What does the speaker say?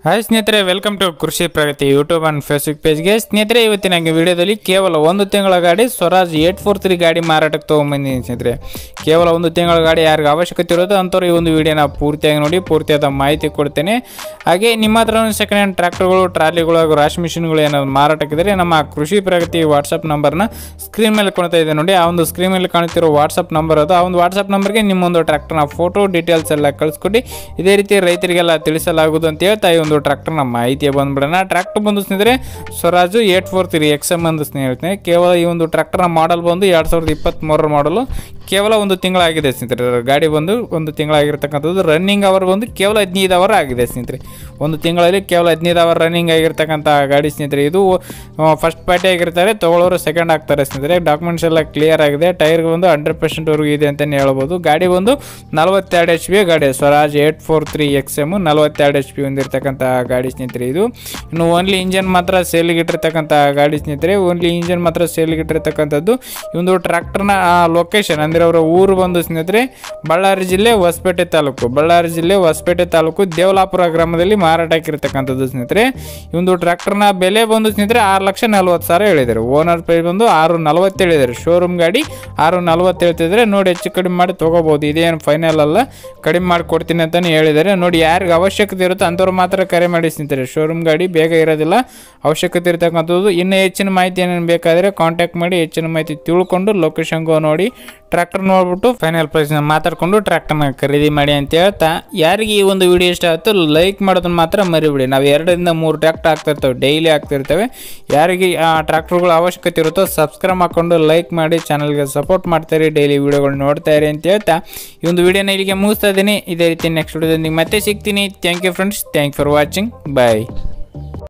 hi ಸ್ನೇಹಿತರೆ welcome to Krishi Pragati YouTube and Facebook ಪೇಜ್ಗೆ ಸ್ನೇಹಿತರೆ ಇವತ್ತಿನ ವಿಡಿಯೋದಲ್ಲಿ ಕೇವಲ ಒಂದು ತಿಂಗಳ ಗಾಡಿ ಸ್ವರಾಜ್ ಏಟ್ ಫೋರ್ ತ್ರೀ ಗಾಡಿ ಮಾರಾಟಕ್ಕೆ ತೊಗೊಂಬಂದಿದ್ದೀನಿ ಸ್ನೇಹಿತರೆ ಕೇವಲ ಒಂದು ತಿಂಗಳ ಗಾಡಿ ಯಾರಿಗೆ ಅವಶ್ಯಕತೆ ಇರೋದು ಅಂಥವ್ರು ಈ ಒಂದು ವಿಡಿಯೋನ ಪೂರ್ತಿಯಾಗಿ ನೋಡಿ ಪೂರ್ತಿಯಾದ ಮಾಹಿತಿ ಕೊಡ್ತೇನೆ ಹಾಗೆ ನಿಮ್ಮ ಹತ್ರ ಸೆಕೆಂಡ್ ಹ್ಯಾಂಡ್ ಟ್ರ್ಯಾಕ್ಟರ್ಗಳು ಟ್ರಾಲಿಗಳು ಹಾಗೂ ರಾಶಿ ಮಿಷಿನ್ಗಳು ಏನಾದ್ರು ಮಾರಾಟಕ್ಕಿದ್ರೆ ನಮ್ಮ ಕೃಷಿ ಪ್ರಗತಿ ವಾಟ್ಸಪ್ ನಂಬರ್ನ ಸ್ಕ್ರೀನ್ ಮೇಲೆ ಕಾಣ್ತಾ ಇದೆ ನೋಡಿ ಆ ಒಂದು ಸ್ಕ್ರೀನ್ ಮೇಲೆ ಕಾಣ್ತಿರೋ ವಾಟ್ಸಪ್ ನಂಬರ್ ಅದು ಆ ಒಂದು ವಾಟ್ಸಪ್ ನಂಬರ್ಗೆ ನಿಮ್ಮೊಂದು ಟ್ರ್ಯಾಕ್ಟರ್ನ ಫೋಟೋ ಡೀಟೇಲ್ಸ್ ಎಲ್ಲ ಕಳಿಸ್ಕೊಟ್ಟು ಇದೇ ರೀತಿ ರೈತರಿಗೆಲ್ಲ ತಿಳಿಸಲಾಗುವುದು ಅಂತ ಹೇಳ್ತಾ ಈ ಒಂದು ಟ್ರ್ಯಾಕ್ಟರ್ನ ಮಾಹಿತಿ ಬಂದ್ಬಿಡೋಣ ಟ್ರ್ಯಾಕ್ಟರ್ ಬಂದು ಸ್ನೇಹಿತರೆ Swaraj eight four three X M ಅಂತ ಸ್ನೇಹಿತರೆ ಕೇವಲ ಈ ಒಂದು ಟ್ರ್ಯಾಕ್ಟರ್ನ ಮಾಡಲ್ ಬಂದು ಎರಡು ಸಾವಿರದ ಇಪ್ಪತ್ತ್ಮೂರರ ಮಾಡಲು ಕೇವಲ ಒಂದು ತಿಂಗಳಾಗಿದೆ ಸ್ನೇಹಿತರೆ ಗಾಡಿ ಬಂದು ಒಂದು ತಿಂಗಳಾಗಿರ್ತಕ್ಕಂಥದ್ದು ರನ್ನಿಂಗ್ ಅವರ್ ಬಂದು ಕೇವಲ ಹದಿನೈದು ಅವರ್ ಆಗಿದೆ ಸ್ನೇಹಿತರೆ ಒಂದು ತಿಂಗಳಲ್ಲಿ ಕೇವಲ ಹದಿನೈದು ಅವರ್ ರನ್ನಿಂಗ್ ಆಗಿರ್ತಕ್ಕಂಥ ಗಾಡಿ ಸ್ನೇಹಿತರೆ ಇದು ಫಸ್ಟ್ ಪಾರ್ಟಿ ಆಗಿರ್ತಾರೆ ತೊಗೊಳೋರು ಸೆಕೆಂಡ್ ಆಗ್ತಾರೆ ಸ್ನೇಹಿತರೆ ಡಾಕ್ಯುಮೆಂಟ್ಸ್ ಎಲ್ಲ ಕ್ಲಿಯರ್ ಆಗಿದೆ ಟೈರ್ ಬಂದು ಹಂಡ್ರೆಡ್ ಪರ್ಸೆಂಟ್ವರೆಗೂ ಇದೆ ಅಂತಲೇ ಹೇಳ್ಬೋದು ಗಾಡಿ ಬಂದು ನಲವತ್ತೆರಡು ಎಚ್ ಪಿ ಗಾಡಿ Swaraj eight four three X M ನಲವತ್ತೆರಡು ಎಚ್ ಪಿ ಹೊಂದಿರತಕ್ಕಂಥ ಗಾಡಿ ಸ್ನೇಹಿತರೆ ಇದು ಇನ್ನು ಓನ್ಲಿ ಇಂಜನ್ ಮಾತ್ರ ಸೇಲ್ಗೆ ಇಟ್ಟಿರ್ತಕ್ಕಂಥ ಗಾಡಿ ಸ್ನೇಹಿತರೆ ಓನ್ಲಿ ಇಂಜನ್ ಮಾತ್ರ ಸೇಲ್ಗೆ ಇಟ್ಟಿರ್ತಕ್ಕಂಥದ್ದು ಈ ಒಂದು ಟ್ರ್ಯಾಕ್ಟರ್ನ ಲೊಕೇಶನ್ ಅಂದರೆ ಅವರ ಊರು ಬಂದು ಸ್ನೇಹಿತರೆ ಬಳ್ಳಾರಿ ಜಿಲ್ಲೆ ಹೊಸಪೇಟೆ ತಾಲೂಕು ಬಳ್ಳಾರಿ ಜಿಲ್ಲೆ ಹೊಸಪೇಟೆ ತಾಲೂಕು ದೇವಲಾಪುರ ಗ್ರಾಮದಲ್ಲಿ ಮಾರಾಟ ಹಾಕಿರ್ತಕ್ಕಂಥದ್ದು ಸ್ನೇಹಿತರೆ ಈ ಒಂದು ಟ್ರ್ಯಾಕ್ಟರ್ನ ಬೆಲೆ ಬಂದು ಸ್ನೇಹಿತರೆ ಆರು ಲಕ್ಷ ನಲ್ವತ್ತು ಸಾವಿರ ಹೇಳಿದ್ದಾರೆ ಓನರ್ ಪ್ರೈಸ್ ಬಂದು ಆರು ನಲ್ವತ್ತು ಹೇಳಿದ್ದಾರೆ ಶೋರೂಮ್ ಗಾಡಿ ಆರು ನಲ್ವತ್ತು ಹೇಳ್ತಿದ್ರೆ ನೋಡಿ ಹೆಚ್ಚು ಕಡಿಮೆ ಮಾಡಿ ತೊಗೋಬೋದು ಇದೇನು ಫೈನಲ್ ಅಲ್ಲ ಕಡಿಮೆ ಮಾಡಿ ಕೊಡ್ತೀನಿ ಅಂತಲೇ ಹೇಳಿದ್ದಾರೆ ನೋಡಿ ಯಾರಿಗೆ ಅವಶ್ಯಕತೆ ಇರುತ್ತೋ ಅಂಥವ್ರು ಮಾತ್ರ ಕರೆ ಮಾಡಿ ಸ್ನೇಹಿತರೆ ಶೋರೂಮ್ ಗಾಡಿ ಬೇಗ ಇರೋದಿಲ್ಲ ಅವಶ್ಯಕತೆ ಇರತಕ್ಕಂಥದ್ದು ಇನ್ನೂ ಹೆಚ್ಚಿನ ಮಾಹಿತಿ ಏನೇನು ಬೇಕಾದರೆ ಕಾಂಟ್ಯಾಕ್ಟ್ ಮಾಡಿ ಹೆಚ್ಚಿನ ಮಾಹಿತಿ ತಿಳ್ಕೊಂಡು ಲೊಕೇಶನ್ಗೂ ನೋಡಿ ಟ್ರ್ಯಾಕ್ಟರ್ ನೋಡ್ಬಿಟ್ಟು ಫೈನಲ್ ಪ್ರೈಸ್ನ ಮಾತಾಡ್ಕೊಂಡು ಟ್ರ್ಯಾಕ್ಟರ್ನ ಖರೀದಿ ಮಾಡಿ ಅಂತ ಹೇಳ್ತಾ ಯಾರಿಗೆ ಈ ಒಂದು ವಿಡಿಯೋ ಇಷ್ಟ ಆಯಿತು ಲೈಕ್ ಮಾಡೋದನ್ನ ಮಾತ್ರ ಮರಿಬಿಡಿ ನಾವು ಎರಡರಿಂದ ಮೂರು ಟ್ರ್ಯಾಕ್ಟರ್ ಆಗ್ತಿರ್ತೇವೆ ಡೈಲಿ ಆಗ್ತಿರ್ತೇವೆ ಯಾರಿಗೆ ಆ ಟ್ರ್ಯಾಕ್ಟರ್ಗಳ ಅವಶ್ಯಕತೆ ಇರುತ್ತೋ ಸಬ್ಸ್ಕ್ರೈಬ್ ಹಾಕೊಂಡು ಲೈಕ್ ಮಾಡಿ ಚಾನಲ್ಗೆ ಸಪೋರ್ಟ್ ಮಾಡ್ತಾರೆ ಡೈಲಿ ವಿಡಿಯೋಗಳು ನೋಡ್ತಾ ಇರಿ ಅಂತ ಹೇಳ್ತಾ ಈ ಒಂದು ವಿಡಿಯೋನ ಇಲ್ಲಿಗೆ ಮುಗಿಸ್ತಾ ಇದ್ದೀನಿ ಇದೇ ರೀತಿ ನೆಕ್ಸ್ಟ್ ವಿಡಿಯೋದಲ್ಲಿ ಮತ್ತೆ ಸಿಗ್ತೀನಿ thank you friends thank for watching bye